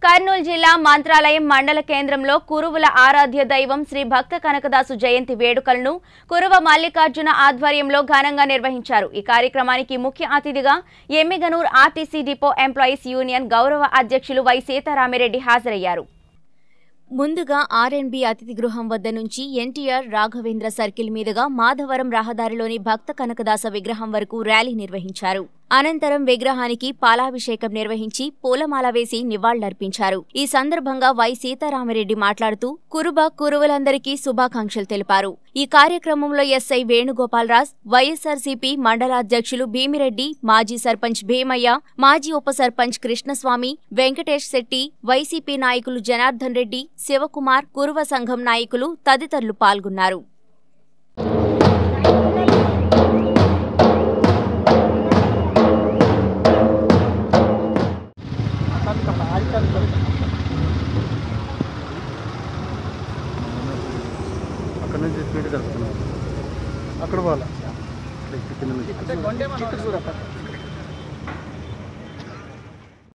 కర్నూలు జిల్లా మంత్రాలయం మండల కేంద్రంలో కురువుల ఆరాధ్య దైవం శ్రీ భక్త కనకదాసు జయంతి వేడుకలను కురువ మల్లికార్జున ఆధ్వర్యంలో ఘనంగా నిర్వహించారు ఈ కార్యక్రమానికి ముఖ్య అతిథిగా Emmiganur RTC depot employees union గౌరవ అధ్యక్షులు వై సీతారామిరెడ్డి హాజరయ్యారు ముందుగా ఆర్ఎన్బి అతిథి గృహం వద్ద నుంచి ఎన్టీఆర్ రాఘవేంద్ర సర్కిల్ మీదుగా మాధవరం రహదారిలోని భక్త కనకదాస విగ్రహం వరకు ర్యాలీ నిర్వహించారు అనంతరం విగ్రహానికి పాలాభిషేకం నిర్వహించి పూలమాల వేసి నివాళులర్పించారు ఈ సందర్భంగా వై సీతారామరెడ్డి మాట్లాడుతూ కురుబ కురువులందరికీ శుభాకాంక్షలు తెలిపారు ఈ కార్యక్రమంలో ఎస్ఐ వేణుగోపాలరాజ్ వైఎస్ఆర్సీపీ మండలాధ్యక్షులు భీమిరెడ్డి మాజీ సర్పంచ్ భీమయ్య మాజీ ఉప సర్పంచ్ కృష్ణస్వామి వెంకటేష్ శెట్టి వైసీపీ నాయకులు జనార్దన్ రెడ్డి శివకుమార్ కురువ సంఘం నాయకులు తదితరులు పాల్గొన్నారు అక్కడ నుంచి స్పీడ్ కలుపుతున్నాం అక్కడ పోవాలా ఇక్కడ కింద నుంచి